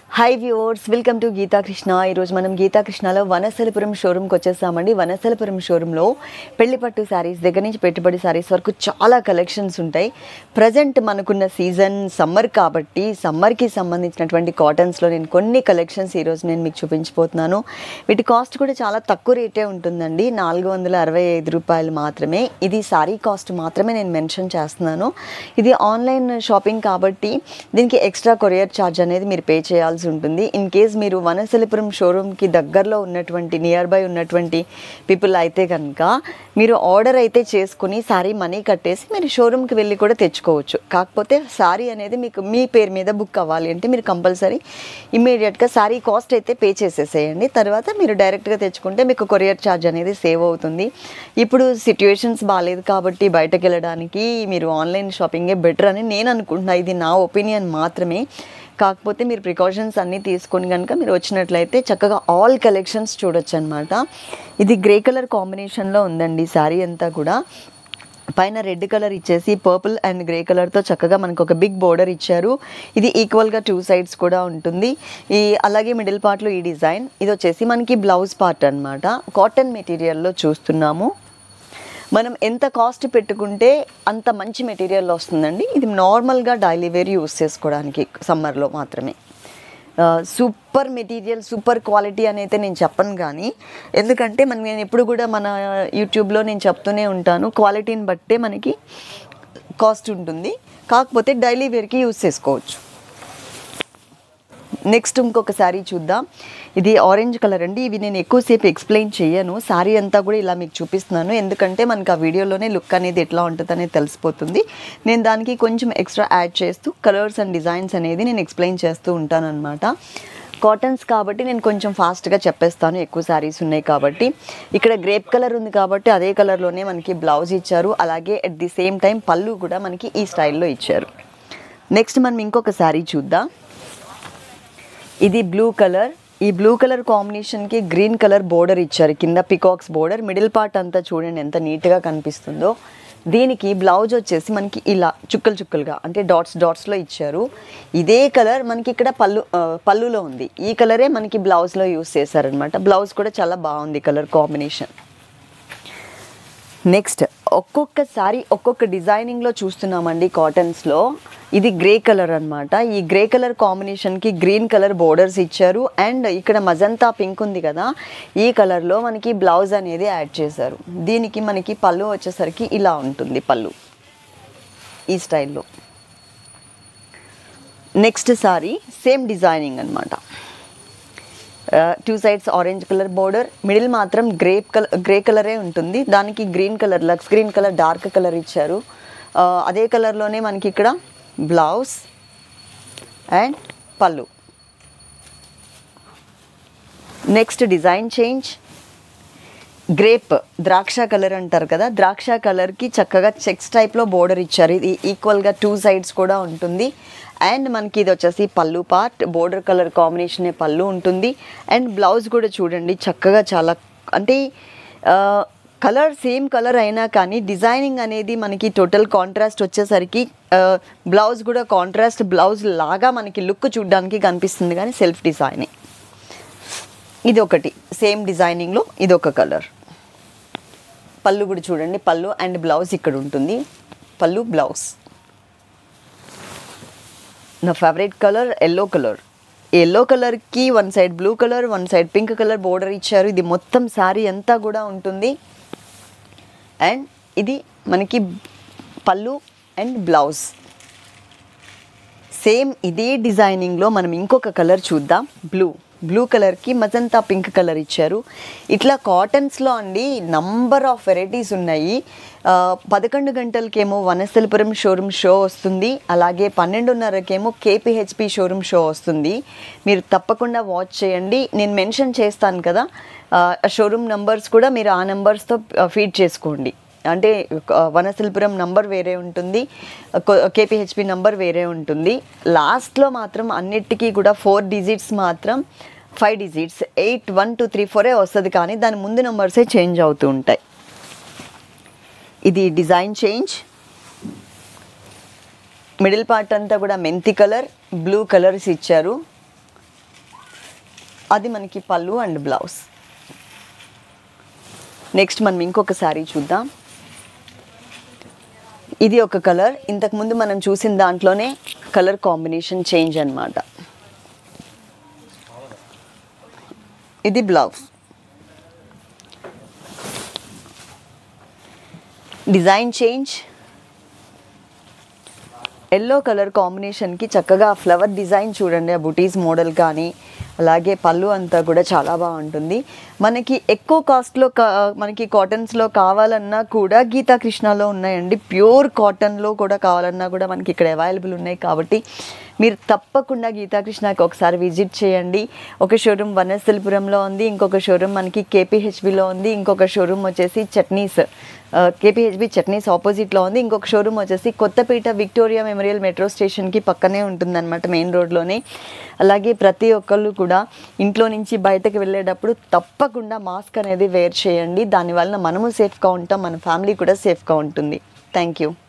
high viewers welcome to Geethakrishna ఈరోజు మనం గీతాకృష్ణలో వనస్థలపురం షోరూమ్కి వచ్చేసామండి వనస్థలపురం షోరూంలో పెళ్లి పట్టు శారీస్ దగ్గర నుంచి పెట్టుబడి శారీస్ వరకు చాలా కలెక్షన్స్ ఉంటాయి ప్రజెంట్ మనకున్న సీజన్ సమ్మర్ కాబట్టి సమ్మర్కి సంబంధించినటువంటి కాటన్స్లో నేను కొన్ని కలెక్షన్స్ ఈరోజు నేను మీకు చూపించబోతున్నాను వీటి కాస్ట్ కూడా చాలా తక్కువ రేటే ఉంటుందండి నాలుగు వందల అరవై ఐదు రూపాయలు మాత్రమే ఇది శారీ కాస్ట్ మాత్రమే నేను మెన్షన్ చేస్తున్నాను ఇది ఆన్లైన్ షాపింగ్ కాబట్టి దీనికి ఎక్స్ట్రా కొరియర్ ఛార్జ్ అనేది మీరు పే చేయాల్సి ఉంటుంది ఇన్ కేస్ మీరు వనసలిపురం షోరూమ్కి దగ్గరలో ఉన్నటువంటి నియర్ బై ఉన్నటువంటి పీపుల్ అయితే కనుక మీరు ఆర్డర్ అయితే చేసుకుని సారీ మనీ కట్టేసి మీరు షోరూమ్కి వెళ్ళి కూడా తెచ్చుకోవచ్చు కాకపోతే సారీ అనేది మీకు మీ పేరు మీద బుక్ అవ్వాలి అంటే మీరు కంపల్సరీ ఇమీడియట్గా సారీ కాస్ట్ అయితే పే చేసేసేయండి తర్వాత మీరు డైరెక్ట్గా తెచ్చుకుంటే మీకు కొరియర్ ఛార్జ్ అనేది సేవ్ అవుతుంది ఇప్పుడు సిచ్యువేషన్స్ బాగాలేదు కాబట్టి బయటకు వెళ్ళడానికి మీరు ఆన్లైన్ షాపింగే బెటర్ అని నేను అనుకుంటున్నా ఇది నా ఒపీనియన్ మాత్రమే కాకపోతే మీరు ప్రికాషన్స్ అన్నీ తీసుకొని కనుక మీరు వచ్చినట్లయితే చక్కగా ఆల్ కలెక్షన్స్ చూడొచ్చు అనమాట ఇది గ్రే కలర్ కాంబినేషన్లో ఉందండి శారీ అంతా కూడా పైన రెడ్ కలర్ ఇచ్చేసి పర్పుల్ అండ్ గ్రే కలర్తో చక్కగా మనకు ఒక బిగ్ బోర్డర్ ఇచ్చారు ఇది ఈక్వల్గా టూ సైడ్స్ కూడా ఉంటుంది ఈ అలాగే మిడిల్ పార్ట్లో ఈ డిజైన్ ఇది వచ్చేసి మనకి బ్లౌజ్ పార్ట్ అన్నమాట కాటన్ మెటీరియల్లో చూస్తున్నాము మనం ఎంత కాస్ట్ పెట్టుకుంటే అంత మంచి మెటీరియల్ వస్తుందండి ఇది నార్మల్గా డైలీ వేర్ యూస్ చేసుకోవడానికి సమ్మర్లో మాత్రమే సూపర్ మెటీరియల్ సూపర్ క్వాలిటీ అని అయితే నేను చెప్పను కానీ ఎందుకంటే మన నేను ఎప్పుడు కూడా మన యూట్యూబ్లో నేను చెప్తూనే ఉంటాను క్వాలిటీని బట్టే మనకి కాస్ట్ ఉంటుంది కాకపోతే డైలీ వేర్కి యూస్ చేసుకోవచ్చు నెక్స్ట్ ఇంకొక శారీ చూద్దాం ఇది ఆరెంజ్ కలర్ అండి ఇవి నేను ఎక్కువసేపు ఎక్స్ప్లెయిన్ చేయను శారీ అంతా కూడా ఇలా మీకు చూపిస్తున్నాను ఎందుకంటే మనకు ఆ వీడియోలోనే లుక్ అనేది ఎట్లా ఉంటుంది అనేది తెలిసిపోతుంది నేను దానికి కొంచెం ఎక్స్ట్రా యాడ్ చేస్తూ కలర్స్ అండ్ డిజైన్స్ అనేది నేను ఎక్స్ప్లెయిన్ చేస్తూ ఉంటాను అనమాట కాటన్స్ కాబట్టి నేను కొంచెం ఫాస్ట్గా చెప్పేస్తాను ఎక్కువ శారీస్ ఉన్నాయి కాబట్టి ఇక్కడ గ్రేప్ కలర్ ఉంది కాబట్టి అదే కలర్లోనే మనకి బ్లౌజ్ ఇచ్చారు అలాగే అట్ ది సేమ్ టైం పళ్ళు కూడా మనకి ఈ స్టైల్లో ఇచ్చారు నెక్స్ట్ మనం ఇంకొక శారీ చూద్దాం ఇది బ్లూ కలర్ ఈ బ్లూ కలర్ కాంబినేషన్కి గ్రీన్ కలర్ బోర్డర్ ఇచ్చారు కింద పికాక్స్ బోర్డర్ మిడిల్ పార్ట్ అంతా చూడండి ఎంత నీట్గా కనిపిస్తుందో దీనికి బ్లౌజ్ వచ్చేసి మనకి ఇలా చుక్కలు చుక్కలుగా అంటే డాట్స్ డాట్స్లో ఇచ్చారు ఇదే కలర్ మనకి ఇక్కడ పళ్ళు ఆ, పళ్ళులో ఉంది ఈ కలరే మనకి బ్లౌజ్లో యూస్ చేశారనమాట బ్లౌజ్ కూడా చాలా బాగుంది కలర్ కాంబినేషన్ నెక్స్ట్ ఒక్కొక్క సారీ ఒక్కొక్క డిజైనింగ్లో చూస్తున్నామండి కాటన్స్లో ఇది గ్రే కలర్ అన్నమాట ఈ గ్రే కలర్ కాంబినేషన్కి గ్రీన్ కలర్ బోర్డర్స్ ఇచ్చారు అండ్ ఇక్కడ మజంతా పింక్ ఉంది కదా ఈ కలర్లో మనకి బ్లౌజ్ అనేది యాడ్ చేశారు దీనికి మనకి పళ్ళు వచ్చేసరికి ఇలా ఉంటుంది పళ్ళు ఈ స్టైల్లో నెక్స్ట్ సారీ సేమ్ డిజైనింగ్ అన్నమాట two sides orange colour border middle మాత్రం గ్రేప్ కలర్ గ్రే కలరే ఉంటుంది దానికి గ్రీన్ కలర్ లక్స్ గ్రీన్ కలర్ డార్క్ కలర్ ఇచ్చారు ఆ, అదే కలర్లోనే మనకి ఇక్కడ బ్లౌజ్ అండ్ పళ్ళు నెక్స్ట్ డిజైన్ చేంజ్ గ్రేప్ ద్రాక్ష కలర్ అంటారు కదా ద్రాక్ష కలర్కి చక్కగా చెక్స్ టైప్లో బోర్డర్ ఇచ్చారు ఇది ఈక్వల్గా టూ సైడ్స్ కూడా ఉంటుంది అండ్ మనకి ఇది వచ్చేసి పళ్ళు పార్ట్ బోర్డర్ కలర్ కాంబినేషనే పళ్ళు ఉంటుంది అండ్ బ్లౌజ్ కూడా చూడండి చక్కగా చాలా అంటే కలర్ సేమ్ కలర్ అయినా కానీ డిజైనింగ్ అనేది మనకి టోటల్ కాంట్రాస్ట్ వచ్చేసరికి బ్లౌజ్ కూడా కాంట్రాస్ట్ బ్లౌజ్ లాగా మనకి లుక్ చూడడానికి కనిపిస్తుంది కానీ సెల్ఫ్ డిజైనింగ్ ఇది ఒకటి సేమ్ డిజైనింగ్లో ఇది ఒక కలర్ పళ్ళు కూడా చూడండి పళ్ళు అండ్ బ్లౌజ్ ఇక్కడ ఉంటుంది పళ్ళు బ్లౌజ్ నా favourite colour yellow colour yellow కలర్కి one side blue colour one side pink colour border ఇచ్చారు ఇది మొత్తం శారీ అంతా కూడా ఉంటుంది అండ్ ఇది మనకి పళ్ళు అండ్ బ్లౌజ్ సేమ్ ఇదే డిజైనింగ్లో మనం ఇంకొక కలర్ చూద్దాం బ్లూ బ్లూ కలర్కి మజంతా పింక్ కలర్ ఇచ్చారు ఇట్లా కాటన్స్లో అండి నంబర్ ఆఫ్ వెరైటీస్ ఉన్నాయి ఆ, పదకొండు గంటలకేమో వనస్థలపురం షోరూమ్ షో వస్తుంది అలాగే పన్నెండున్నరకేమో కేపీహెచ్పి షోరూమ్ షో వస్తుంది మీరు తప్పకుండా వాచ్ చేయండి నేను మెన్షన్ చేస్తాను కదా షోరూమ్ నంబర్స్ కూడా మీరు ఆ నెంబర్స్తో ఫీడ్ చేసుకోండి అంటే ఆ, వనశిల్పురం నంబర్ వేరే ఉంటుంది కేపీహెచ్పి నంబర్ వేరే ఉంటుంది లాస్ట్లో మాత్రం అన్నిటికీ కూడా ఫోర్ డిజిట్స్ మాత్రం five digits eight one two three ఫోరే వస్తుంది కానీ దాని ముందు నెంబర్సే చేంజ్ అవుతూ ఉంటాయి ఇది డిజైన్ చేంజ్ మిడిల్ పార్ట్ అంతా కూడా మెంతి కలర్ బ్లూ కలర్స్ ఇచ్చారు అది మనకి పళ్ళు అండ్ బ్లౌజ్ నెక్స్ట్ మనం ఇంకొక శారీ చూద్దాం ఇది ఒక కలర్ ఇంతకుముందు మనం చూసిన దాంట్లోనే కలర్ కాంబినేషన్ చేంజ్ అన్నమాట ఇది blouse design change yellow colour కాంబినేషన్కి చక్కగా ఫ్లవర్ డిజైన్ చూడండి ఆ బుటీస్ మోడల్ కానీ అలాగే పళ్ళు అంతా కూడా చాలా బాగుంటుంది మనకి ఎక్కువ కాస్ట్లో కా మనకి కాటన్స్లో కావాలన్నా కూడా గీతా కృష్ణలో ఉన్నాయండి ప్యూర్ కాటన్లో కూడా కావాలన్నా కూడా మనకి ఇక్కడ అవైలబుల్ ఉన్నాయి కాబట్టి మీరు తప్పకుండా గీతాకృష్ణకి ఒకసారి విజిట్ చేయండి ఒక షోరూమ్ వనస్థలిపురంలో ఉంది ఇంకొక షోరూమ్ మనకి కేపీహెచ్బిలో ఉంది ఇంకొక షోరూమ్ వచ్చేసి చట్నీస్ కేపీహెచ్బి చట్నీస్ ఆపోజిట్లో ఉంది ఇంకొక షోరూమ్ వచ్చేసి కొత్తపేట విక్టోరియా మెమోరియల్ మెట్రో స్టేషన్కి పక్కనే ఉంటుందన్నమాట మెయిన్ రోడ్లోనే అలాగే ప్రతి ఒక్కళ్ళు కూడా ఇంట్లో నుంచి బయటకు వెళ్ళేటప్పుడు తప్పకుండా మాస్క్ అనేది వేర్ చేయండి దానివల్ల మనము సేఫ్గా ఉంటాం మన ఫ్యామిలీ కూడా సేఫ్గా ఉంటుంది థ్యాంక్ యూ